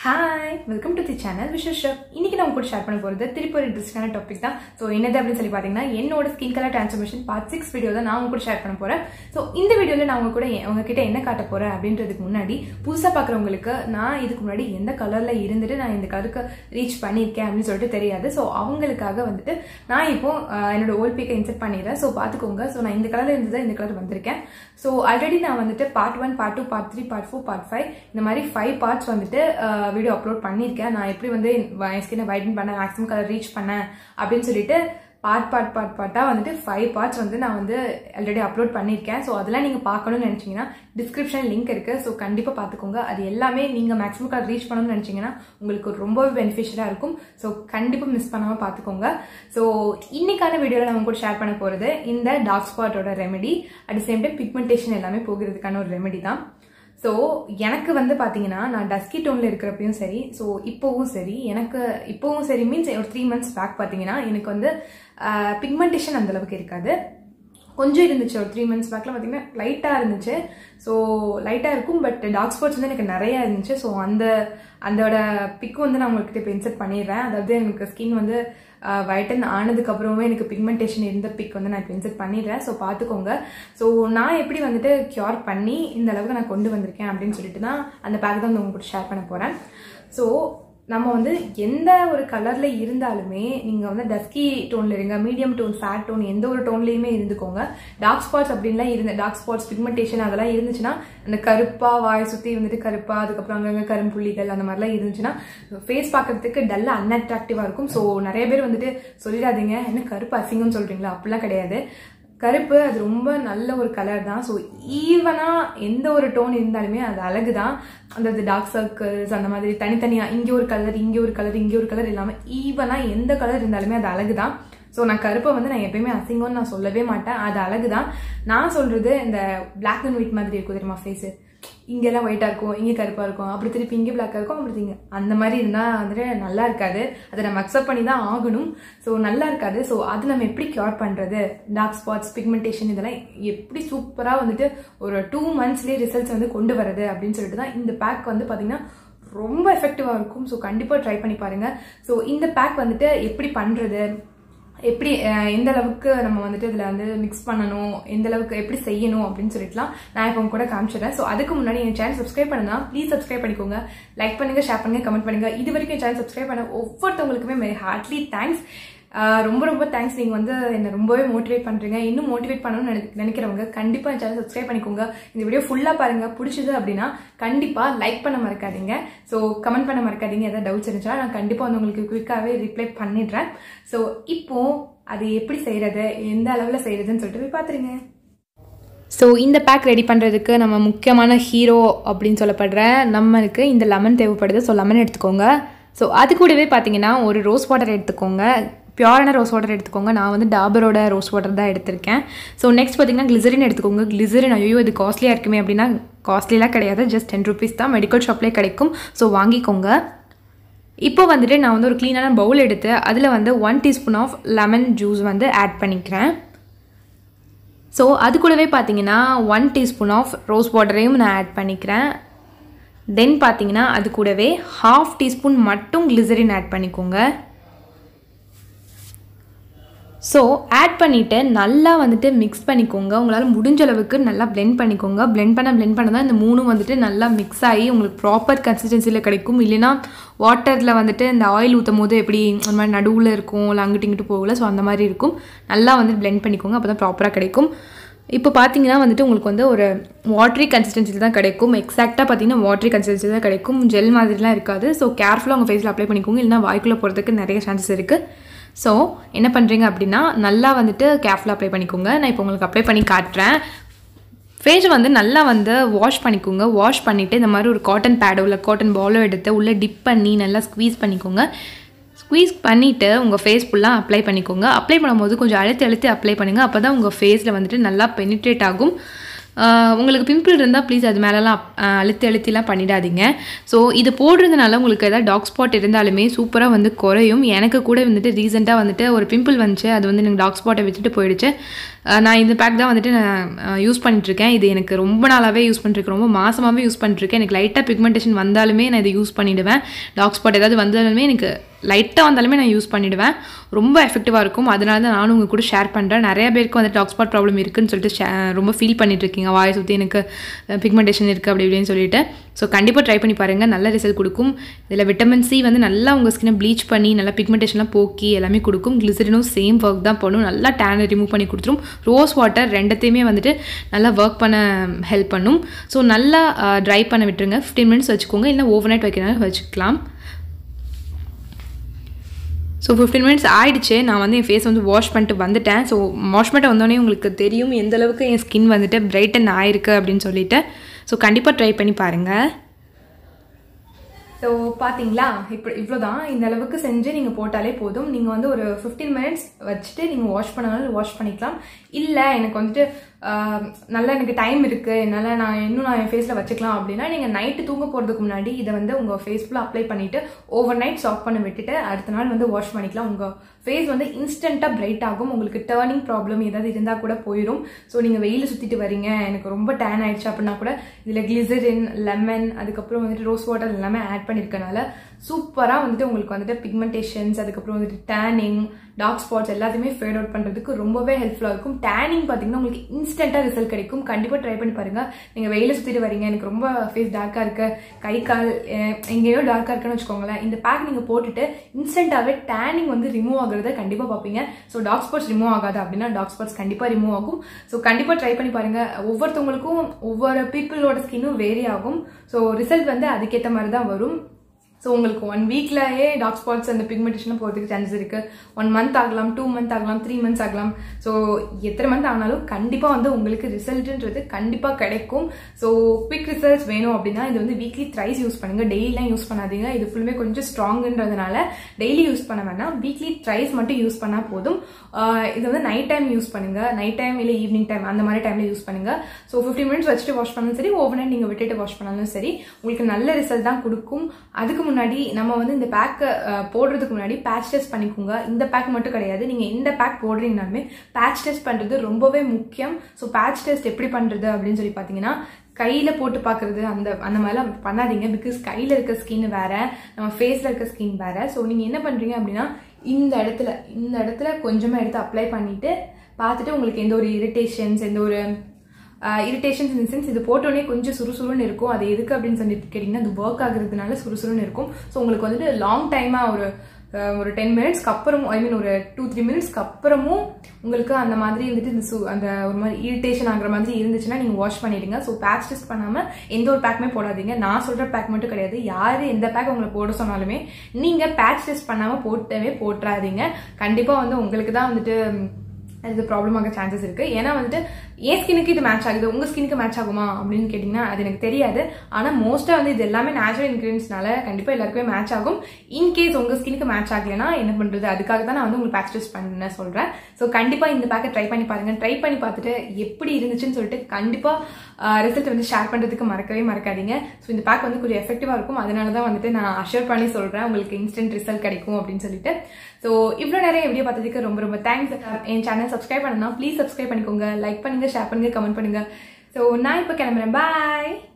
hi welcome to the channel விஷஸ் ஷப் இன்னைக்கு நான் உங்க கூட ஷேர் பண்ண போகிறது திருப்பி ஒரு இன்ட்ரெஸ்டான டாபிக் தான் ஸோ என்னது அப்படின்னு சொல்லி பார்த்தீங்கன்னா என்னோட skin colour transformation part six video தான் நான் உங்க கூட ஷேர் பண்ண போகிறேன் ஸோ இந்த வீடியோவில் நான் உங்க கூட எ- உங்ககிட்ட என்ன காட்ட போகிறேன் அப்படின்றதுக்கு முன்னாடி புதுசாக பார்க்குறவங்களுக்கு நான் இதுக்கு முன்னாடி எந்த கலரில் இருந்துட்டு நான் இந்த கலருக்கு ரீச் பண்ணியிருக்கேன் அப்படின்னு சொல்லிட்டு தெரியாது ஸோ அவங்களுக்காக வந்துட்டு நான் இப்போ அஹ், என்னோட ஓல்ட் பிக்கை இன்செர்ட் பண்ணிடுறேன் ஸோ பார்த்துக்கோங்க ஸோ நான் இந்த கலரில் இருந்து தான் இந்த கலர் வந்திருக்கேன் ஸோ ஆல்ரெடி நான் வந்துட்டு part one part two part three part four part five இந்த மாதிரி ஃபைவ் பார்ட்ஸ் வந்துட்டு வீடியோ அப்லோட் பண்ணியிருக்கேன் நான் எப்படி வந்து என் ஸ்கினை வைடன் பண்ணேன் மேக்ஸிமம் கலர் ரீச் பண்ணேன் அப்படின்னு சொல்லிட்டு பார்ட் பார்ட் பார்ட் பார்ட்டாக வந்துட்டு ஃபைவ் பார்ட்ஸ் வந்து நான் வந்து ஆல்ரெடி அப்லோட் பண்ணியிருக்கேன் ஸோ அதெல்லாம் நீங்கள் பார்க்கணும்னு நினச்சிங்கன்னா டிஸ்கிரிப்ஷன் லிங்க் இருக்குது ஸோ கண்டிப்பாக பார்த்துக்கோங்க அது எல்லாமே நீங்கள் மேக்ஸிமம் கலர் ரீச் பண்ணணும்னு நினச்சிங்கன்னா உங்களுக்கு ரொம்பவே பெனிஃபிஷியலாக இருக்கும் ஸோ கண்டிப்பாக மிஸ் பண்ணாமல் பார்த்துக்கோங்க ஸோ இன்னைக்கான வீடியோவில் நம்ம கூட ஷேர் பண்ண போகிறது இந்த டார்க் ஸ்பாட்டோட remedy at same time pigmentation எல்லாமே போகிறதுக்கான ஒரு ரெமெடி தான் ஸோ எனக்கு வந்து பார்த்தீங்கன்னா நான் டஸ்கி டோனில் இருக்கிறப்பையும் சரி ஸோ இப்போவும் சரி எனக்கு இப்போவும் சரி மீன்ஸ் ஒரு த்ரீ மந்த்ஸ் பேக் பார்த்தீங்கன்னா எனக்கு வந்து பிக்மெண்டேஷன் அந்த அளவுக்கு இருக்காது கொஞ்சம் இருந்துச்சு ஒரு த்ரீ மந்த்ஸ் பேக்கில் பார்த்தீங்கன்னா லைட்டாக இருந்துச்சு ஸோ லைட்டாக இருக்கும் பட் டார்க் ஸ்பாட்ஸ் வந்து எனக்கு நிறையா இருந்துச்சு ஸோ அந்த அதோட பிக் வந்து நான் உங்களுக்கு இப்போ இன்செர்ட் பண்ணிடுறேன் அதாவது எனக்கு ஸ்கின் வந்து வைட்டன் ஆனதுக்கு அப்புறமே எனக்கு பிக்மெண்டேஷன் இருந்த பிக் வந்து நான் இப்போ இன்செர்ட் பண்ணிடுறேன் ஸோ பார்த்துக்கோங்க ஸோ நான் எப்படி வந்துட்டு க்யூர் பண்ணி இந்த அளவுக்கு நான் கொண்டு வந்திருக்கேன் அப்படின்னு சொல்லிட்டு தான் அந்த பேக் தான் வந்து உங்க கூட ஷேர் பண்ண போகிறேன் ஸோ நம்ம வந்து எந்த ஒரு கலர்ல இருந்தாலுமே நீங்க வந்து டஸ்கி டோன்ல இருங்க மீடியம் டோன் ஃபேட் டோன் எந்த ஒரு டோன்லயுமே இருந்துக்கோங்க டார்க் ஸ்பாட்ஸ் அப்படின்லாம் இருந்த டார்க் ஸ்பாட்ஸ் பிக்மெண்டேஷன் அதெல்லாம் இருந்துச்சுன்னா அந்த கருப்பா வாய் சுத்தி வந்துட்டு கருப்பா அதுக்கப்புறம் அங்கங்க கரும்புள்ளிகள் அந்த மாதிரிலாம் இருந்துச்சுன்னா ஃபேஸ் பார்க்கறதுக்கு டல்ல அன்அட்ராக்டிவா இருக்கும் ஸோ நிறைய பேர் வந்துட்டு சொல்லிடாதீங்க என்ன கருப்பு அசிங்கம்னு சொல்றீங்களா அப்படிலாம் கிடையாது கருப்பு அது ரொம்ப நல்ல ஒரு கலர் தான் ஸோ ஈவனாக எந்த ஒரு டோன் இருந்தாலுமே அது அழகு தான் அந்த டார்க் சர்க்கிள்ஸ் அந்த மாதிரி தனித்தனியாக இங்கே ஒரு கலர் இங்கே ஒரு கலர் இங்கே ஒரு கலர் இல்லாமல் ஈவனாக எந்த கலர் இருந்தாலுமே அது அழகு தான் ஸோ நான் கருப்பை வந்து நான் எப்பயுமே அசிங்கம்னு நான் சொல்லவே மாட்டேன் அது அழகு தான் நான் சொல்கிறது இந்த பிளாக் அண்ட் ஒயிட் மாதிரி இருக்கும் தெரியுமா ஃபேஸு இங்கெல்லாம் ஒயிட்டாக இருக்கும் இங்கே கருப்பாக இருக்கும் அப்புறம் திருப்பி இங்கே பிளாக்காக இருக்கும் அப்புறம் இங்கே அந்த மாதிரி இருந்தால் வந்துட்டு நல்லா இருக்காது அதை நம்ம அக்செப்ட் பண்ணி தான் ஆகணும் ஸோ நல்லா இருக்காது ஸோ அது நம்ம எப்படி க்யூர் பண்ணுறது டார்க் ஸ்பாட்ஸ் பிக்மெண்டேஷன் இதெல்லாம் எப்படி சூப்பராக வந்துட்டு ஒரு டூ மந்த்ஸ்லேயே ரிசல்ட்ஸ் வந்து கொண்டு வரது அப்படின்னு சொல்லிட்டு தான் இந்த பேக் வந்து பார்த்தீங்கன்னா ரொம்ப எஃபெக்டிவாக இருக்கும் ஸோ கண்டிப்பாக ட்ரை பண்ணி பாருங்கள் ஸோ இந்த பேக் வந்துட்டு எப்படி பண்ணுறது எப்படி அஹ், எந்த அளவுக்கு நம்ம வந்துட்டு இதில் வந்து மிக்ஸ் பண்ணணும் எந்த அளவுக்கு எப்படி செய்யணும் அப்படின்னு சொல்லிட்டுலாம் நான் இப்போ உங்க கூட காமிச்சிடுறேன் ஸோ அதுக்கு முன்னாடி என் சேனல் சப்ஸ்கிரைப் பண்ணுங்க ப்ளீஸ் சப்ஸ்கிரைப் பண்ணிக்கோங்க லைக் பண்ணுங்க ஷேர் பண்ணுங்க கமெண்ட் பண்ணுங்க இது வரைக்கும் என் சேனல் சப்ஸ்கிரைப் பண்ண ஒவ்வொருத்தவங்களுக்குமே வெரி ஹார்ட்லி தேங்க்ஸ் ரொம்ப ரொம்ப தேங்க்ஸ் நீங்கள் வந்து என்னை ரொம்பவே மோட்டிவேட் பண்ணுறீங்க இன்னும் மோட்டிவேட் பண்ணணும்னு நினை- நினைக்கிறவங்க கண்டிப்பாக என் சேனல் சப்ஸ்கிரைப் பண்ணிக்கோங்க இந்த வீடியோ ஃபுல்லாக பாருங்க பிடிச்சது அப்படின்னா கண்டிப்பாக லைக் பண்ண மறக்காதீங்க ஸோ கமெண்ட் பண்ண மறக்காதீங்க ஏதாவது டவுட்ஸ் இருந்துச்சா நான் கண்டிப்பாக வந்து உங்களுக்கு குயிக்காகவே ரிப்ளை பண்ணிடுறேன் ஸோ இப்போ அது எப்படி செய்கிறது எந்த அளவில் செய்கிறதுன்னு சொல்லிட்டு போய் பார்த்துருங்க ஸோ இந்த பேக் ரெடி பண்ணுறதுக்கு நம்ம முக்கியமான ஹீரோ அப்படின்னு சொல்லப்படுற நம்மளுக்கு இந்த லெமன் தேவைப்படுது ஸோ லெமன் எடுத்துக்கோங்க ஸோ அது கூடவே பார்த்தீங்கன்னா ஒரு ரோஸ் வாட்டர் எடுத்துக்கோங்க பியூரான ரோஸ் வாட்டர் எடுத்துக்கோங்க நான் வந்து டாபரோட ரோஸ் வாட்டர் தான் எடுத்திருக்கேன் ஸோ நெக்ஸ்ட் பார்த்தீங்கன்னா கிளிசரின் எடுத்துக்கோங்க கிளிசரின் ஐயோ இது காஸ்ட்லியாக இருக்குமே அப்படின்னா காஸ்ட்லிலாம் கிடையாது ஜஸ்ட் டென் ருபீஸ் தான் மெடிக்கல் ஷாப்லேயே கிடைக்கும் ஸோ வாங்கிக்கோங்க இப்போ வந்துட்டு நான் வந்து ஒரு க்ளீனான பவுல் எடுத்து அதில் வந்து one teaspoon of lemon juice வந்து ஆட் பண்ணிக்கிறேன் ஸோ அது கூடவே பார்த்தீங்கன்னா ஒன் டீஸ்பூன் ஆஃப் ரோஸ் வாட்டரையும் நான் ஆட் பண்ணிக்கிறேன் தென் பார்த்தீங்கன்னா அது கூடவே ஹாஃப் டீஸ்பூன் மட்டும் கிளிசரின் ஆட் பண்ணிக்கோங்க ஸோ ஆட் பண்ணிவிட்டு நல்லா வந்துட்டு மிக்ஸ் பண்ணிக்கோங்க உங்களால் முடிஞ்ச அளவுக்கு நல்லா blend பண்ணிக்கோங்க blend பண்ண blend பண்ண தான் இந்த மூணும் வந்துட்டு நல்லா மிக்ஸ் ஆகி உங்களுக்கு ப்ராப்பர் கன்சிஸ்டன்சியில் கிடைக்கும் இல்லைன்னா வாட்டரில் வந்துட்டு இந்த ஆயில் ஊற்றும் போது எப்படி அந்த மாதிரி நடுவில் இருக்கும் இல்லை அங்கிட்டு இங்கிட்டு போகல ஸோ அந்த மாதிரி இருக்கும் நல்லா வந்து blend பண்ணிக்கோங்க அப்போ தான் ப்ராப்பராக கிடைக்கும் இப்போ பார்த்தீங்கன்னா வந்துட்டு உங்களுக்கு வந்து ஒரு வாட்டரி கன்சிஸ்டன்சியில் தான் கிடைக்கும் எக்ஸாக்டாக பார்த்தீங்கன்னா வாட்டரி கன்சிஸ்டன்சி தான் கிடைக்கும் ஜெல் மாதிரிலாம் இருக்காது ஸோ கேர்ஃபுல்லாக உங்கள் ஃபேஸில் அப்ளை பண்ணிக்கோங்க இல்லைனா வாய்க்குள்ளே போகிறதுக்கு நிறைய சான்சஸ் இருக்குது ஸோ என்ன பண்ணுறீங்க அப்படின்னா நல்லா வந்துட்டு கேர்ஃபுல்லாக அப்ளை பண்ணிக்கோங்க நான் இப்போ உங்களுக்கு அப்ளை பண்ணி காட்டுறேன் ஃபேஸை வந்து நல்லா வந்து வாஷ் பண்ணிக்கோங்க வாஷ் பண்ணிவிட்டு இந்த மாதிரி ஒரு காட்டன் பேடோ இல்லை காட்டன் பாலோ எடுத்து உள்ளே டிப் பண்ணி நல்லா ஸ்க்வீஸ் பண்ணிக்கோங்க ஸ்க்வீஸ் பண்ணிவிட்டு உங்கள் ஃபேஸ் ஃபுல்லாக அப்ளை பண்ணிக்கோங்க அப்ளை பண்ணும்போது கொஞ்சம் அழுத்தி அழுத்தி அப்ளை பண்ணுங்கள் அப்போ தான் உங்கள் ஃபேஸில் வந்துட்டு நல்லா பெனிட்ரேட் ஆகும் ஆஹ் உங்களுக்கு பிம்பிள் இருந்தால் ப்ளீஸ் அது மேலெலாம் அப்- ஆஹ் அழுத்தி அழுத்திலாம் பண்ணிடாதீங்க ஸோ இது போடுறதுனால உங்களுக்கு ஏதாவது டாக் ஸ்பாட் இருந்தாலுமே சூப்பராக வந்து குறையும் எனக்கு கூட வந்துட்டு ரீசெண்டாக வந்துட்டு ஒரு பிம்பிள் வந்துச்சு அது வந்து எனக்கு டாக் ஸ்பாட்டை விட்டுட்டு போயிடுச்சு ஆஹ் நான் இந்த பேக் தான் வந்துட்டு நான் யூஸ் பண்ணிட்டுருக்கேன் இது எனக்கு ரொம்ப நாளாகவே யூஸ் பண்ணிருக்கேன் ரொம்ப மாசமாவே யூஸ் பண்ணிட்டுருக்கேன் எனக்கு லைட்டாக பிக்மெண்டேஷன் வந்தாலுமே நான் இதை யூஸ் பண்ணிவிடுவேன் டாக் ஸ்பாட் ஏதாவது வந்தாலுமே எனக்கு லைட்டாக வந்தாலுமே நான் யூஸ் பண்ணிவிடுவேன் ரொம்ப எஃபெக்டிவாக இருக்கும் அதனால தான் நானும் உங்கள் கூட ஷேர் பண்ணுறேன் நிறைய பேருக்கு வந்து டாக் ஸ்பாட் ப்ராப்ளம் இருக்குன்னு சொல்லிட்டு share- ரொம்ப ஃபீல் பண்ணிட்டு இருக்கீங்க வாயை சுற்றி எனக்கு பிக்மெண்டேஷன் இருக்குது அப்படி இப்படின்னு சொல்லிட்டு ஸோ கண்டிப்பாக ட்ரை பண்ணி பாருங்கள் நல்ல ரிசல்ட் கொடுக்கும் இதில் விட்டமின் சி வந்து நல்லா உங்கள் ஸ்கினை ப்ளீச் பண்ணி நல்லா பிக்மெண்டேஷன்லாம் போக்கி எல்லாமே கொடுக்கும் கிளிசரினும் சேம் ஒர்க் தான் பண்ணும் நல்லா டேனை ரிமூவ் பண்ணி கொடுத்துரும் ரோஸ் வாட்டர் ரெண்டத்தையுமே வந்துட்டு நல்லா ஒர்க் பண்ண ஹெல்ப் பண்ணும் ஸோ நல்லா ட்ரை பண்ண விட்டுருங்க ஃபிஃப்டீன் மினிட்ஸ் வச்சுக்கோங்க இல்லை ஓவர் நைட் வைக்கிறனால வச்சுக்கலாம் ஸோ ஃபிஃப்டீன் மினிட்ஸ் ஆயிடுச்சு நான் வந்து என் ஃபேஸ் வந்து வாஷ் பண்ணிட்டு வந்துட்டேன் ஸோ வாஷ் பண்ணிட்டு வந்தோடனே உங்களுக்கு தெரியும் எந்த அளவுக்கு என் ஸ்கின் வந்துட்டு பிரைட்டன் ஆயிருக்கு அப்படின்னு சொல்லிட்டு ஸோ கண்டிப்பாக ட்ரை பண்ணி பாருங்கள் ஸோ பார்த்தீங்களா இப்போ இவ்வளோ தான் இந்த அளவுக்கு செஞ்சு நீங்கள் போட்டாலே போதும் நீங்கள் வந்து ஒரு ஃபிஃப்டீன் மினிட்ஸ் வச்சுட்டு நீங்கள் வாஷ் பண்ணாலும் வாஷ் பண்ணிக்கலாம் இல்லை எனக்கு வந்துட்டு ஆஹ், நல்லா எனக்கு டைம் இருக்குது என்னால் நான் இன்னும் நான் என் ஃபேஸில் வச்சுக்கலாம் அப்படின்னா நீங்கள் நைட்டு தூங்க போகிறதுக்கு முன்னாடி இதை வந்து உங்கள் ஃபேஸ் ஃபுல்லாக அப்ளை பண்ணிவிட்டு ஓவர் நைட் சாஃப்ட் பண்ண விட்டுட்டு அடுத்த நாள் வந்து வாஷ் பண்ணிக்கலாம் உங்கள் ஃபேஸ் வந்து இன்ஸ்டண்ட்டாக பிரைட் ஆகும் உங்களுக்கு டேர்னிங் ப்ராப்ளம் ஏதாவது இருந்தால் கூட போயிடும் ஸோ நீங்கள் வெயில சுற்றிட்டு வரீங்க எனக்கு ரொம்ப டேன் ஆயிடுச்சு அப்படின்னா கூட இதில் கிளிசரின் லெமன் அதுக்கப்புறம் வந்துட்டு ரோஸ் வாட்டர் எல்லாமே ஆட் பண்ணியிருக்கனால சூப்பராக வந்துட்டு உங்களுக்கு வந்துட்டு பிக்மெண்டேஷன்ஸ் அதுக்கப்புறம் வந்துட்டு டேனிங் டார்க் ஸ்பாட்ஸ் எல்லாத்தையுமே ஃபேட் அவுட் பண்ணுறதுக்கு ரொம்பவே ஹெல்ப்ஃபுல்லாக இருக்கும் டேனிங் பார்த்தீங்கன்னா உங்களுக்கு இன்ஸ்டண்ட்டாக ரிசல்ட் கிடைக்கும் கண்டிப்பாக ட்ரை பண்ணி பாருங்கள் நீங்கள் வெயில சுற்றிட்டு வரீங்க எனக்கு ரொம்ப ஃபேஸ் டார்க்காக இருக்கு கை கால் அஹ், எங்கேயோ டார்க்காக இருக்குன்னு வச்சுக்கோங்களேன் இந்த பேக் நீங்கள் போட்டுட்டு இன்ஸ்டண்ட்டாகவே டேனிங் வந்து ரிமூவ் ஆகுறத கண்டிப்பாக பார்ப்பீங்க ஸோ டார்க் ஸ்பாட்ஸ் ரிமூவ் ஆகாது அப்படின்னா டார்க் ஸ்பாட்ஸ் கண்டிப்பாக ரிமூவ் ஆகும் ஸோ கண்டிப்பாக ட்ரை பண்ணி பாருங்க ஒவ்வொருத்தவங்களுக்கும் ஒவ்வொரு பீப்புளோட ஸ்கின்னும் வேரி ஆகும் ஸோ ரிசல்ட் வந்து அதுக்கேற்ற மாதிரி தான் வரும் ஸோ உங்களுக்கு ஒன் வீக்லயே டார்க் ஸ்பாட்ஸ் அந்த பிக்மெண்டேஷன் போகிறதுக்கு சான்சஸ் இருக்கு ஒன் மந்த் ஆகலாம் டூ மந்த் ஆகலாம் த்ரீ மந்த்ஸ் ஆகலாம் ஸோ எத்தனை மந்த் ஆனாலும் கண்டிப்பாக வந்து உங்களுக்கு ரிசல்ட்ன்றது கண்டிப்பாக கிடைக்கும் ஸோ குவிக் ரிசல்ட்ஸ் வேணும் அப்படின்னா இது வந்து வீக்லி த்ரைஸ் யூஸ் பண்ணுங்க டெய்லிலாம் யூஸ் பண்ணாதீங்க இது ஃபுல்லுமே கொஞ்சம் ஸ்ட்ராங்குன்றதுனால டெய்லி யூஸ் பண்ண வேணாம் வீக்லி த்ரைஸ் மட்டும் யூஸ் பண்ணால் போதும் ஆஹ் இது வந்து நைட் டைம் யூஸ் பண்ணுங்க நைட் டைம் இல்லை ஈவினிங் டைம் அந்த மாதிரி டைம்ல யூஸ் பண்ணுங்க ஸோ ஃபிஃப்டி மினிட்ஸ் வச்சுட்டு வாஷ் பண்ணாலும் சரி ஓவர் நைட் நீங்கள் விட்டுட்டு வாஷ் பண்ணாலும் சரி உங்களுக்கு நல்ல ரிசல்ட் தான் கொடுக்கும் அதுக்கு முன்னாடி நம்ம வந்து இந்த பேக்கை போடுறதுக்கு முன்னாடி பேட்ச் டெஸ்ட் பண்ணிக்கோங்க இந்த பேக் மட்டும் கிடையாது நீங்கள் எந்த பேக் போடுறீங்கனாலுமே பேட்ச் டெஸ்ட் பண்ணுறது ரொம்பவே முக்கியம் ஸோ பேட்ச் டெஸ்ட் எப்படி பண்ணுறது அப்படின்னு சொல்லி பார்த்தீங்கன்னா கையில போட்டு பார்க்கறது அந்த அந்த மாதிரிலாம் பண்ணாதீங்க பிகாஸ் கையில இருக்க ஸ்கின் வேற நம்ம ஃபேஸ்ல இருக்க ஸ்கின் வேற ஸோ நீங்க என்ன பண்றீங்க அப்படின்னா இந்த இடத்துல இந்த இடத்துல கொஞ்சமா எடுத்து அப்ளை பண்ணிட்டு பார்த்துட்டு உங்களுக்கு எந்த ஒரு இரிட்டேஷன்ஸ் எந்த ஒரு இரிட்டேஷன்ஸ் இன் சென்ஸ் இது போட்டோடனே கொஞ்சம் சுறுசுறுன்னு இருக்கும் அது எதுக்கு அப்படின்னு சொல்லிட்டு கேட்டிங்கன்னா அது ஒர்க் ஆகுறதுனால சுறுசுறுன்னு இருக்கும் ஸோ உங்களுக்கு வந்துட்டு லாங் டைமாக ஒரு அஹ், ஒரு டென் மினிட்ஸ்க்கு அப்புறமும் ஐ மீன் ஒரு டூ த்ரீ மினிட்ஸ்க்கு அப்புறமும் உங்களுக்கு அந்த மாதிரி வந்துட்டு இந்த சு- அந்த ஒரு மாதிரி இரிட்டேஷன் ஆகுற மாதிரி இருந்துச்சுன்னா நீங்கள் வாஷ் பண்ணிடுங்க ஸோ பேட்ச் டெஸ்ட் பண்ணாமல் எந்த ஒரு பேக்குமே போடாதீங்க நான் சொல்கிற பேக் மட்டும் கிடையாது யார் எந்த பேக் உங்களை போட சொன்னாலுமே நீங்கள் பேட்ச் டெஸ்ட் பண்ணாமல் போட்டவே போட்டுறாதீங்க கண்டிப்பாக வந்து உங்களுக்கு தான் வந்துட்டு ம், இது ப்ராப்ளம் ஆக சான்சஸ் இருக்கு ஏன்னா வந்துட்டு என் ஸ்கினுக்கு இது மேட்ச் ஆகுது உங்க ஸ்கினுக்கு மேட்ச் ஆகுமா அப்படின்னு கேட்டிங்கன்னா அது எனக்கு தெரியாது ஆனா மோஸ்டா வந்து இது எல்லாமே நேச்சுரல் இன்கிரீடியன்ஸ்னால கண்டிப்பா எல்லாருக்குமே மேட்ச் ஆகும் இன்கேஸ் உங்க ஸ்கினுக்கு மேட்ச் ஆகலைன்னா என்ன பண்றது அதுக்காக தான் நான் வந்து உங்களுக்கு பேட்ச் டெஸ்ட் பண்ண சொல்றேன் ஸோ கண்டிப்பா இந்த பேக்கை ட்ரை பண்ணி பாருங்க ட்ரை பண்ணி பார்த்துட்டு எப்படி இருந்துச்சுன்னு சொல்லிட்டு கண்டிப்பா ரிசல்ட் வந்து ஷேர் பண்றதுக்கு மறக்கவே மறக்காதீங்க ஸோ இந்த பேக் வந்து கொஞ்சம் எஃபெக்டிவா இருக்கும் அதனால தான் வந்துட்டு நான் அஷூர் பண்ணி சொல்றேன் உங்களுக்கு இன்ஸ்டன்ட் ரிசல்ட் கிடைக்கும் அப்படின்னு சொல்லிட்டு ஸோ இவ்வளோ நிறைய வீடியோ பார்த்ததுக்கு ரொம்ப ரொம்ப தேங்க்ஸ் என் சேனல் சப்ஸ்கிரைப் பண்ணனா ப்ளீஸ் சப்ஸ்கிரைப் பண்ணிக்கோங்க லைக் பண்ணுங்க ஷேர் பண்ணுங்க கமெண்ட் பண்ணுங்க ஸோ நான் இப்போ கிளம்புறேன் பாய்